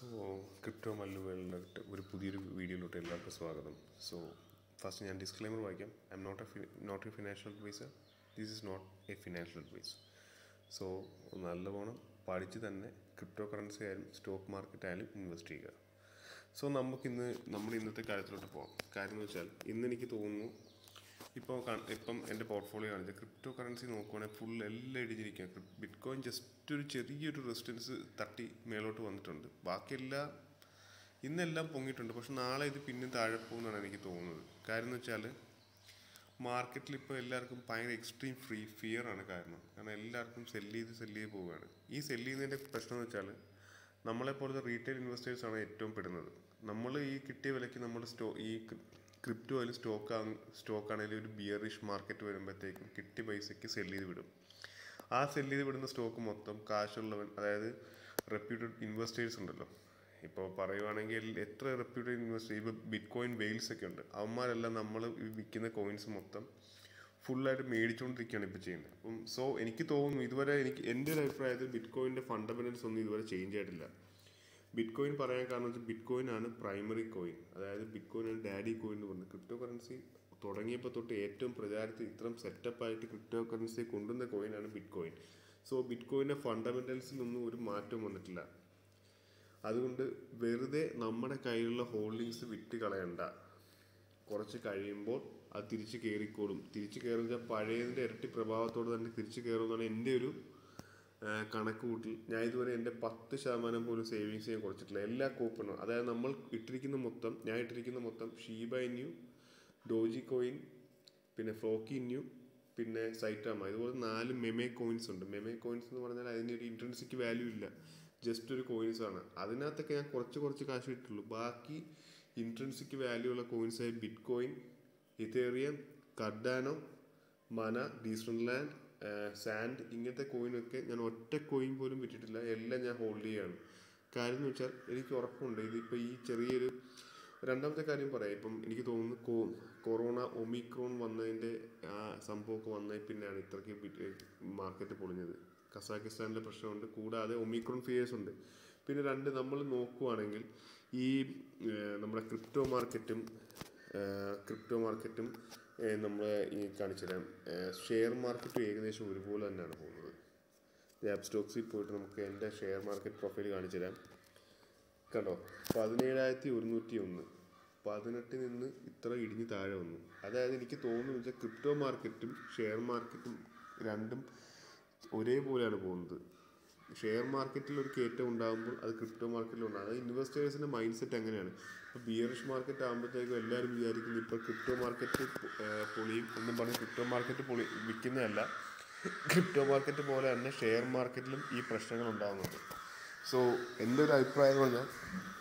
so crypto മല്ലുകളിലോട്ട് ഒരു പുതിയൊരു വീഡിയോയിലോട്ട് എല്ലാവർക്കും സ്വാഗതം സോ ഫസ്റ്റ് ഞാൻ ഡിസ്ക്ലൈമർ വായിക്കാം I am not a not a financial adviser this is not a financial advice so നല്ലവണ്ണം പഠിച്ച് തന്നെ ക്രിപ്റ്റോ കറൻസി ആയാലും സ്റ്റോക്ക് മാർക്കറ്റ് ആയാലും ഇൻവെസ്റ്റ് ചെയ്യുക സോ നമുക്കിന്ന് നമ്മുടെ ഇന്നത്തെ കാര്യത്തിലോട്ട് പോകാം കാര്യം എന്ന് വെച്ചാൽ ഇന്ന് എനിക്ക് തോന്നുന്നു ഇപ്പോൾ ഇപ്പം എൻ്റെ പോർട്ട്ഫോളിയോ കാണിച്ച ക്രിപ്റ്റോ കറൻസി നോക്കുവാണെങ്കിൽ ഫുൾ എല്ലാം ഇടിഞ്ഞിരിക്കുക ബിറ്റ് കോയിൻ ജസ്റ്റ് ഒരു ചെറിയൊരു റെസിസ്റ്റൻസ് തട്ടി മേലോട്ട് വന്നിട്ടുണ്ട് ബാക്കിയെല്ലാം ഇന്നെല്ലാം പൊങ്ങിയിട്ടുണ്ട് പക്ഷെ നാളെ ഇത് പിന്നെ താഴെ പോകുമെന്നാണ് എനിക്ക് തോന്നുന്നത് കാര്യം എന്ന് വെച്ചാൽ മാർക്കറ്റിൽ ഇപ്പോൾ എല്ലാവർക്കും ഭയങ്കര എക്സ്ട്രീം ഫ്രീ ഫിയർ ആണ് കാരണം കാരണം എല്ലാവർക്കും സെല്ല് ചെയ്ത് സെല്ല് ചെയ്ത് പോവുകയാണ് ഈ സെല്ല് ചെയ്യുന്നതിൻ്റെ പ്രശ്നം എന്ന് വെച്ചാൽ നമ്മളെപ്പോലത്തെ റീറ്റെയിൽ ഇൻവെസ്റ്റേഴ്സ് ആണ് ഏറ്റവും പെടുന്നത് നമ്മൾ ഈ കിട്ടിയ വിലയ്ക്ക് നമ്മൾ സ്റ്റോ ഈ ക്രിപ്റ്റോ ആയാലും സ്റ്റോക്ക് സ്റ്റോക്ക് ആണെങ്കിലും ഒരു ബിയറിഷ് മാർക്കറ്റ് വരുമ്പോഴത്തേക്കും കിട്ടിയ പൈസയ്ക്ക് സെല്ല് ചെയ്ത് വിടും ആ സെല്ല് ചെയ്ത് വിടുന്ന സ്റ്റോക്ക് മൊത്തം കാശുള്ളവൻ അതായത് റെപ്യൂട്ടഡ് ഇൻവെസ്റ്റേഴ്സ് ഉണ്ടല്ലോ ഇപ്പോൾ പറയുവാണെങ്കിൽ എത്ര റെപ്യൂട്ടഡ് ഇൻവെസ്റ്റ് ഇപ്പോൾ ബിറ്റ് കോയിൻ വെയിൽസ് ഒക്കെ ഉണ്ട് അവന്മാരെല്ലാം നമ്മൾ വിൽക്കുന്ന കോയിൻസ് മൊത്തം ഫുള്ളായിട്ട് മേടിച്ചുകൊണ്ടിരിക്കുകയാണ് ഇപ്പോൾ ചെയ്യുന്നത് അപ്പം സോ എനിക്ക് തോന്നുന്നു ഇതുവരെ എനിക്ക് എൻ്റെ ഒരു അഭിപ്രായത്തിൽ ബിറ്റ് കോയിൻ്റെ ഫണ്ടമെൻറ്റൽസ് ഒന്നും ഇതുവരെ ചേഞ്ച് ആയിട്ടില്ല ബിറ്റ് കോയിൻ പറയാൻ കാരണം വെച്ചാൽ ബിറ്റ് കോയിൻ ആണ് പ്രൈമറി കോയിൻ അതായത് ബിറ്റ് കോയിൻ ആണ് ഡാഡി കോയിൻ എന്ന് പറയുന്നത് ക്രിപ്റ്റോ കറൻസി തുടങ്ങിയപ്പോൾ തൊട്ട് ഏറ്റവും പ്രചാരത്തിൽ ഇത്രയും സെറ്റപ്പായിട്ട് ക്രിപ്റ്റോ കറൻസി കൊണ്ടുവന്ന കോയിനാണ് ബിറ്റ് കോയിൻ സോ ബിറ്റ് കോയിൻ്റെ ഫണ്ടമെൻറ്റൽസിലൊന്നും ഒരു മാറ്റവും വന്നിട്ടില്ല അതുകൊണ്ട് വെറുതെ നമ്മുടെ കയ്യിലുള്ള ഹോൾഡിങ്സ് വിറ്റ് കളയണ്ട കുറച്ച് കഴിയുമ്പോൾ അത് തിരിച്ച് കയറിക്കോളും തിരിച്ച് കയറുന്ന പഴയതിൻ്റെ ഇരട്ടി പ്രഭാവത്തോടെ തന്നെ തിരിച്ച് കയറുമെന്നാണ് എൻ്റെ ഒരു കണക്ക് കൂട്ടി ഞാൻ ഇതുവരെ എൻ്റെ പത്ത് ശതമാനം പോലും സേവിങ്സ് ചെയ്യാൻ കുറച്ചിട്ടില്ല എല്ലാ കൂപ്പണും അതായത് നമ്മൾ ഇട്ടിരിക്കുന്ന മൊത്തം ഞാൻ ഇട്ടിരിക്കുന്ന മൊത്തം ഷീബ ഇന്യു ഡോജി കോയിൻ പിന്നെ ഫ്ലോക്കി ഇന്യു പിന്നെ സൈറ്റാമ ഇതുപോലെ നാല് മെമേ കോയിൻസ് ഉണ്ട് മെമേ കോയിൻസ് എന്ന് പറഞ്ഞാൽ അതിന് ഒരു ഇൻട്രൻസിക്ക് വാല്യൂ ഇല്ല ജസ്റ്റ് ഒരു കോയിൻസ് ആണ് അതിനകത്തൊക്കെ ഞാൻ കുറച്ച് കുറച്ച് കാശ് ഇട്ടുള്ളൂ ബാക്കി ഇൻട്രൻസിക്ക് വാല്യൂ ഉള്ള കോയിൻസ് ആയി bitcoin Ethereum Cardano mana ഡീസ്ലൻഡ് സാൻഡ് ഇങ്ങനത്തെ കോയിനൊക്കെ ഞാൻ ഒറ്റ കോയിൻ പോലും വിറ്റിട്ടില്ല എല്ലാം ഞാൻ ഹോൾഡ് ചെയ്യുകയാണ് കാര്യം എന്ന് വെച്ചാൽ എനിക്ക് ഉറപ്പുണ്ട് ഇതിപ്പോൾ ഈ ചെറിയൊരു രണ്ടാമത്തെ കാര്യം പറയാം ഇപ്പം എനിക്ക് തോന്നുന്നു കോ കൊറോണ ഒമിക്രോൺ വന്നതിൻ്റെ ആ സംഭവമൊക്കെ വന്നതിൽ പിന്നെയാണ് ഇത്രയ്ക്ക് മാർക്കറ്റ് പൊളിഞ്ഞത് കസാക്കിസ്ഥാനിലെ പ്രശ്നമുണ്ട് കൂടാതെ ഒമിക്രോൺ ഫിയേഴ്സ് ഉണ്ട് പിന്നെ രണ്ട് നമ്മൾ നോക്കുവാണെങ്കിൽ ഈ നമ്മുടെ ക്രിപ്റ്റോ മാർക്കറ്റും ക്രിപ്റ്റോ മാർക്കറ്റും നമ്മൾ ഈ കാണിച്ചു തരാം ഷെയർ മാർക്കറ്റും ഏകദേശം ഒരുപോലെ തന്നെയാണ് പോകുന്നത് ആപ്പ് സ്റ്റോക്സിൽ പോയിട്ട് നമുക്ക് എൻ്റെ ഷെയർ മാർക്കറ്റ് പ്രൊഫൈൽ കാണിച്ചു തരാം കണ്ടോ പതിനേഴായിരത്തി ഒരുന്നൂറ്റി ഒന്ന് പതിനെട്ടിൽ നിന്ന് ഇത്ര ഇടിഞ്ഞ് താഴെ വന്നു അതായത് എനിക്ക് തോന്നുന്നു വെച്ചാൽ ക്രിപ്റ്റോ മാർക്കറ്റും ഷെയർ മാർക്കറ്റും രണ്ടും ഒരേപോലെയാണ് പോകുന്നത് ഷെയർ മാർക്കറ്റിൽ ഒരു കയറ്റം ഉണ്ടാകുമ്പോൾ അത് ക്രിപ്റ്റോ മാർക്കറ്റിലും ഉണ്ടാകും അത് ഇൻവെസ്റ്റേഴ്സിൻ്റെ മൈൻഡ് സെറ്റ് അങ്ങനെയാണ് ഇപ്പോൾ ബിയറിഷ് മാർക്കറ്റ് ആകുമ്പോഴത്തേക്കും എല്ലാവരും വിചാരിക്കുന്നു ഇപ്പോൾ ക്രിപ്റ്റോ മാർക്കറ്റ് പൊളിയും എന്നും പറഞ്ഞ് ക്രിപ്റ്റോ മാർക്കറ്റ് പൊളി വിൽക്കുന്നതല്ല ക്രിപ്റ്റോ മാർക്കറ്റ് പോലെ തന്നെ ഷെയർ മാർക്കറ്റിലും ഈ പ്രശ്നങ്ങൾ ഉണ്ടാകുന്നുണ്ട് സോ എൻ്റെ ഒരു അഭിപ്രായം എന്ന് പറഞ്ഞാൽ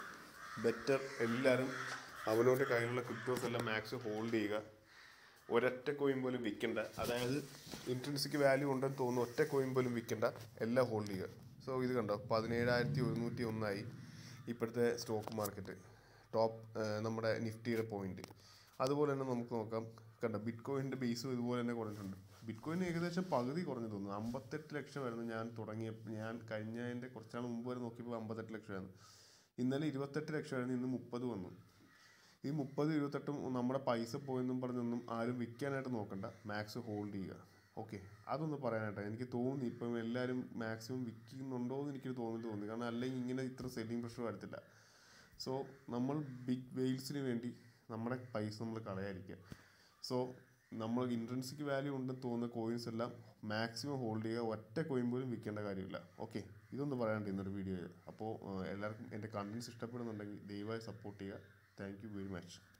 ബെറ്റർ എല്ലാവരും അവനവൻ്റെ കയ്യിലുള്ള ക്രിപ്റ്റോസ് എല്ലാം മാക്സ് ഹോൾഡ് ചെയ്യുക ഒരൊറ്റ കോയിൻ പോലും വിൽക്കണ്ട അതായത് ഇൻട്രൻസിക്ക് വാല്യൂ ഉണ്ടെന്ന് തോന്നുന്നു ഒറ്റ കോയിൻ പോലും വിൽക്കണ്ട എല്ലാം ഹോൾഡ് ചെയ്യുക സോ ഇത് കണ്ടോ പതിനേഴായിരത്തി ഒരുന്നൂറ്റി ഒന്നായി ഇപ്പോഴത്തെ സ്റ്റോക്ക് മാർക്കറ്റ് ടോപ്പ് നമ്മുടെ നിഫ്റ്റിയുടെ പോയിന്റ് അതുപോലെ തന്നെ നമുക്ക് നോക്കാം കണ്ടോ ബിറ്റ് കോയിൻ്റെ ബേസും ഇതുപോലെ തന്നെ കുറഞ്ഞിട്ടുണ്ട് ബിറ്റ് കോയിൻ ഏകദേശം പകുതി കുറഞ്ഞു തോന്നുന്നു അമ്പത്തെട്ട് ലക്ഷമായിരുന്നു ഞാൻ തുടങ്ങിയ ഞാൻ കഴിഞ്ഞതിൻ്റെ കുറച്ചാൾ മുമ്പ് വരെ നോക്കിയപ്പോൾ അമ്പത്തെട്ട് ലക്ഷമായിരുന്നു ഇന്നലെ ഇരുപത്തെട്ട് ലക്ഷമായിരുന്നു ഇന്ന് മുപ്പത് വന്നു ഈ മുപ്പത് ഇരുപത്തെട്ടും നമ്മുടെ പൈസ പോയെന്നും പറഞ്ഞൊന്നും ആരും വിൽക്കാനായിട്ട് നോക്കണ്ട മാക്സ് ഹോൾഡ് ചെയ്യുക ഓക്കെ അതൊന്ന് പറയാനായിട്ട് എനിക്ക് തോന്നി ഇപ്പം എല്ലാവരും മാക്സിമം വിൽക്കുന്നുണ്ടോ എന്ന് എനിക്ക് തോന്നി തോന്നി കാരണം അല്ലെങ്കിൽ ഇങ്ങനെ ഇത്ര സെല്ലിംഗ് പ്രഷർ വരത്തില്ല സോ നമ്മൾ ബിഗ് വെയിൽസിന് വേണ്ടി നമ്മുടെ പൈസ നമ്മൾ കളയാതിരിക്കുക സോ നമ്മൾ ഇൻട്രൻസിക്ക് വാല്യൂ ഉണ്ടെന്ന് തോന്നുന്ന കോയിൻസ് എല്ലാം മാക്സിമം ഹോൾഡ് ചെയ്യുക ഒറ്റ കോയിൻ പോലും വിൽക്കേണ്ട കാര്യമില്ല ഓക്കെ ഇതൊന്ന് പറയാനുണ്ട് ഇന്നൊരു വീഡിയോയിൽ അപ്പോൾ എല്ലാവർക്കും എൻ്റെ കണ്ടൻസ് ഇഷ്ടപ്പെടുന്നുണ്ടെങ്കിൽ ദയവായി സപ്പോർട്ട് ചെയ്യുക താങ്ക് യു വെരി മച്ച്